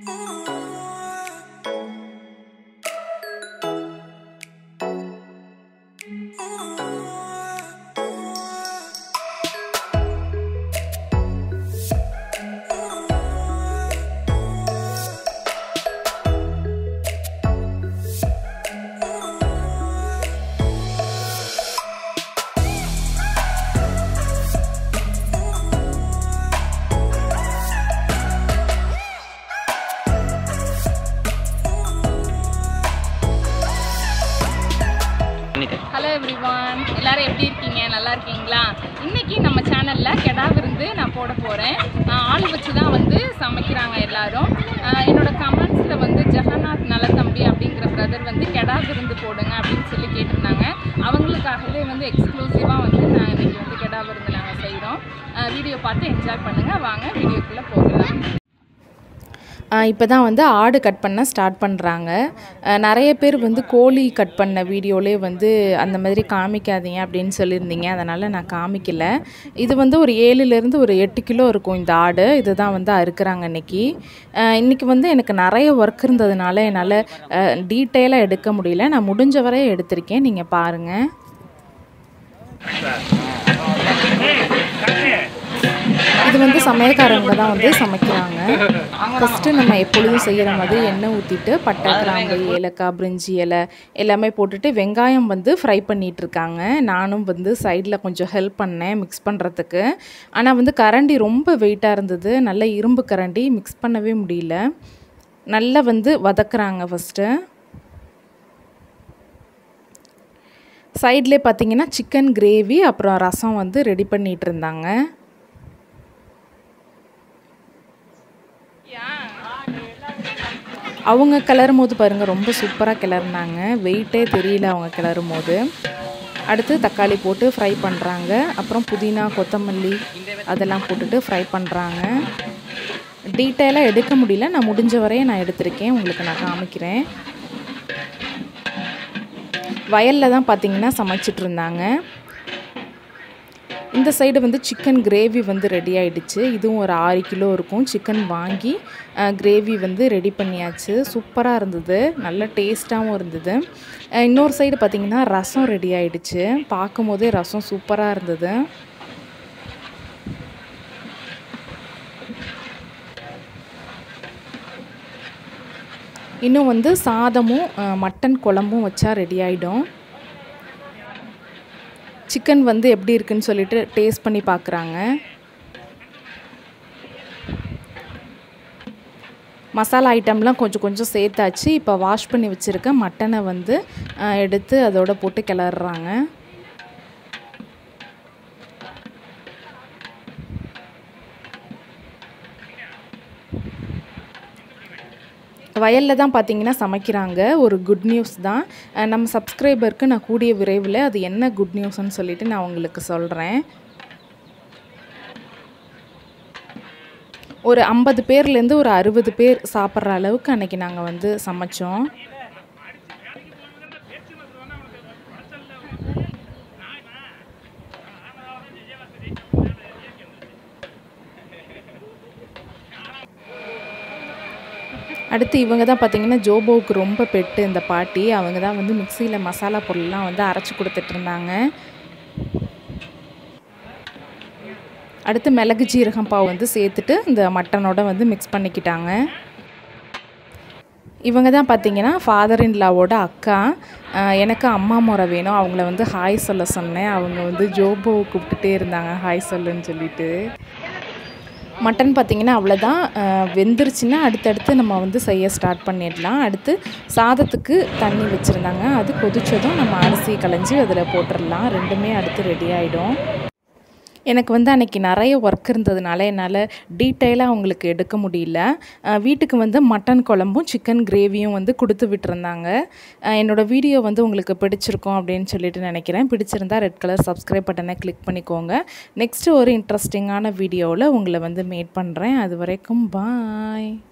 hello everyone எல்லாரும் எப்படி இருக்கீங்க நல்லா இருக்கீங்களா இன்னைக்கு நம்ம சேனலில் கெடா விருந்து நான் போட போகிறேன் ஆள் வச்சு தான் வந்து சமைக்கிறாங்க எல்லாரும் ஆஹ் என்னோட கமெண்ட்ஸில் வந்து ஜெகநாத் நலத்தம்பி அப்படிங்கிற பிரதர் வந்து கெடா விருந்து போடுங்க அப்படின்னு சொல்லி கேட்டிருந்தாங்க அவங்களுக்காகவே வந்து எக்ஸ்க்ளூசிவாக வந்து நான் இன்னைக்கு வந்து கெடா விருந்து நாங்கள் செய்கிறோம் வீடியோ பார்த்து என்ஜாய் பண்ணுங்கள் வாங்க வீடியோக்குள்ளே போகலாம் இப்போ தான் வந்து ஆடு கட் பண்ண ஸ்டார்ட் பண்ணுறாங்க நிறைய பேர் வந்து கோழி கட் பண்ண வீடியோலே வந்து அந்த மாதிரி காமிக்காதீங்க அப்படின்னு சொல்லியிருந்தீங்க அதனால் நான் காமிக்கல இது வந்து ஒரு ஏழுலேருந்து ஒரு எட்டு கிலோ இருக்கும் இந்த ஆடு இதுதான் வந்து அறுக்குறாங்க இன்னைக்கு அஹ் இன்னைக்கு வந்து எனக்கு நிறைய ஒர்க் இருந்ததுனால என்னால் டீட்டெயிலாக எடுக்க முடியல நான் முடிஞ்ச வரை எடுத்திருக்கேன் நீங்கள் பாருங்கள் இது வந்து சமையல்காரங்க தான் வந்து சமைக்கிறாங்க ஃபஸ்ட்டு நம்ம எப்பொழுதும் செய்கிற மாதிரி எண்ணெய் ஊற்றிட்டு பட்டை கிராம்பு ஏலக்காய் பிரிஞ்சி இலை எல்லாமே போட்டுட்டு வெங்காயம் வந்து ஃப்ரை பண்ணிட்டு இருக்காங்க நானும் வந்து சைடில் கொஞ்சம் ஹெல்ப் பண்ணேன் மிக்ஸ் பண்ணுறதுக்கு ஆனால் வந்து கரண்டி ரொம்ப வெயிட்டாக இருந்தது நல்ல இரும்பு கரண்டி மிக்ஸ் பண்ணவே முடியல நல்லா வந்து வதக்குறாங்க ஃபஸ்ட்டு சைட்லேயே பார்த்தீங்கன்னா சிக்கன் கிரேவி அப்புறம் ரசம் வந்து ரெடி பண்ணிகிட்டு இருந்தாங்க அவங்க கிளறும் போது பாருங்கள் ரொம்ப சூப்பராக கிளறுனாங்க வெயிட்டே தெரியல அவங்க கிளறும் போது அடுத்து தக்காளி போட்டு ஃப்ரை பண்ணுறாங்க அப்புறம் புதினா கொத்தமல்லி அதெல்லாம் போட்டுட்டு ஃப்ரை பண்ணுறாங்க டீட்டெயிலாக எடுக்க முடியல நான் முடிஞ்ச வரையே நான் எடுத்திருக்கேன் உங்களுக்கு நான் காமிக்கிறேன் வயலில் தான் பார்த்தீங்கன்னா சமைச்சிட்டு இருந்தாங்க இந்த சைடு வந்து சிக்கன் கிரேவி வந்து ரெடி ஆயிடுச்சு இதுவும் ஒரு ஆறு கிலோ இருக்கும் சிக்கன் வாங்கி கிரேவி வந்து ரெடி பண்ணியாச்சு சூப்பராக இருந்தது நல்ல டேஸ்ட்டாகவும் இருந்தது அஹ் இன்னொரு சைடு பார்த்திங்கன்னா ரசம் ரெடி ஆயிடுச்சு பார்க்கும் போதே ரசம் சூப்பராக இருந்தது இன்னும் வந்து சாதமும் அஹ் மட்டன் குழம்பும் வச்சா ரெடி ஆகிடும் சிக்கன் வந்து எப்படி இருக்குன்னு சொல்லிட்டு டேஸ்ட் பண்ணி பார்க்குறாங்க மசாலா ஐட்டம்லாம் கொஞ்சம் கொஞ்சம் சேர்த்தாச்சு இப்போ வாஷ் பண்ணி வச்சுருக்க மட்டனை வந்து அஹ், எடுத்து அதோட போட்டு கிளறுறாங்க வயலில் தான் பார்த்தீங்கன்னா சமைக்கிறாங்க ஒரு குட் நியூஸ் தான் அஹ் நம்ம சப்ஸ்கிரைபருக்கு நான் கூடிய விரைவில் அது என்ன குட் நியூஸ்னு சொல்லிட்டு நான் உங்களுக்கு சொல்கிறேன் ஒரு ஐம்பது பேர்லேருந்து ஒரு அறுபது பேர் சாப்பிட்ற அளவுக்கு அன்றைக்கி நாங்கள் வந்து சமைச்சோம் அடுத்து இவங்க தான் பார்த்தீங்கன்னா ஜோபோவுக்கு ரொம்ப பெட்டு இந்த பாட்டி அவங்க தான் வந்து மிக்சியில் மசாலா பொருள்லாம் வந்து அரைச்சி கொடுத்துட்டு இருந்தாங்க அடுத்து மிளகு ஜீரகம் பாவு வந்து சேர்த்துட்டு இந்த மட்டனோட வந்து மிக்ஸ் பண்ணிக்கிட்டாங்க இவங்க தான் பார்த்தீங்கன்னா ஃபாதர் இன் லாவோட அக்கா அஹ் எனக்கு அம்மா முறை வேணும் அவங்கள வந்து ஹாய் சொல்ல சொன்னேன் அவங்க வந்து ஜோபோ கூப்பிட்டுட்டே இருந்தாங்க ஹாய் சொல்லுன்னு சொல்லிட்டு மட்டன் பார்த்திங்கன்னா அவ்வளோதான் அஹ் வெந்துருச்சுன்னா அடுத்தடுத்து நம்ம வந்து செய்ய ஸ்டார்ட் பண்ணிடலாம் அடுத்து சாதத்துக்கு தண்ணி வச்சுருந்தாங்க அது கொதிச்சதும் நம்ம அரிசி களைஞ்சி அதில் போட்டுடலாம் ரெண்டுமே அடுத்து ரெடி ஆகிடும் எனக்கு வந்து அன்றைக்கி நிறைய ஒர்க் இருந்ததுனால என்னால் டீட்டெயிலாக அவங்களுக்கு எடுக்க முடியல அஹ் வீட்டுக்கு வந்து மட்டன் குழம்பும் சிக்கன் கிரேவியும் வந்து கொடுத்து விட்டுருந்தாங்க அஹ் என்னோட வீடியோ வந்து உங்களுக்கு பிடிச்சிருக்கும் அப்படின்னு சொல்லிட்டு நினைக்கிறேன் பிடிச்சிருந்தா ரெட் கலர் சப்ஸ்கிரைப் பட்டனை கிளிக் பண்ணிக்கோங்க நெக்ஸ்ட்டு ஒரு இன்ட்ரெஸ்டிங்கான வீடியோவில் உங்களை வந்து மேட் பண்ணுறேன் அது வரைக்கும் பாய்